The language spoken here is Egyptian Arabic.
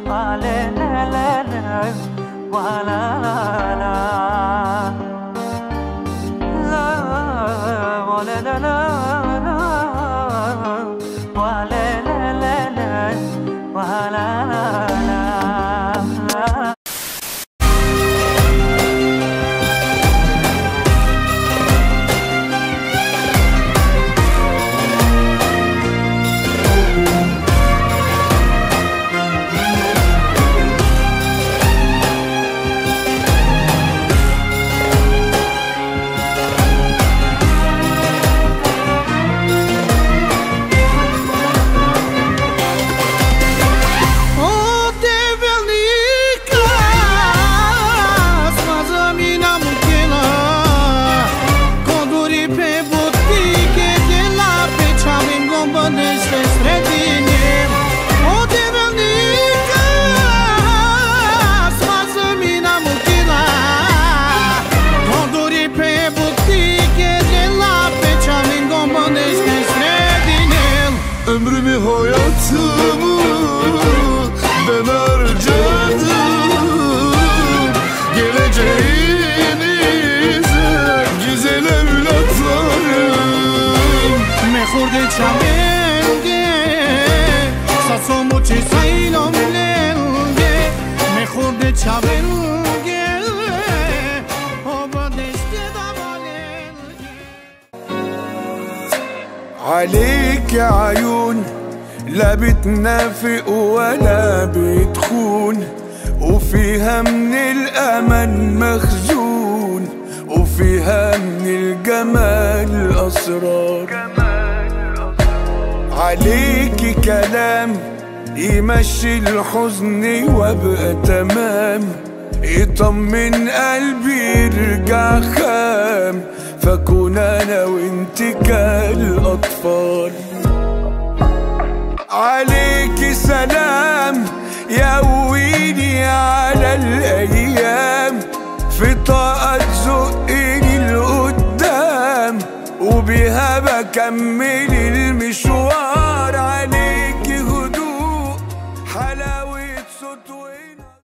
ولا لا لا لا ولا لا لا لا ولا لا لا لا ولا لا لا لا ولا لا لا Ote velika Smazamina mukela Konduri pe butike de la pe çavim gombanește sredine Ote velika Smazamina mukela Konduri pe butike de la pe çavim gombanește sredine Ömrümü hayatımı ben harcadım Geleceğinize güzel evlatlarım Me khurde chavenge Saso muche sailom lenge Me khurde chavenge Oba deste da valenge عليك يا عيون لا بتنافق ولا بتخون وفيها من الأمل مخزون وفيها من الجمال أسرار عليكي كلام يمشي الحزن وابقى تمام يطمن قلبي يرجع خام فكون انا وانت كالاطفال عليكي سلام يقويني على الايام في طاقة تزقني لقدام وبيها بكمل المشوار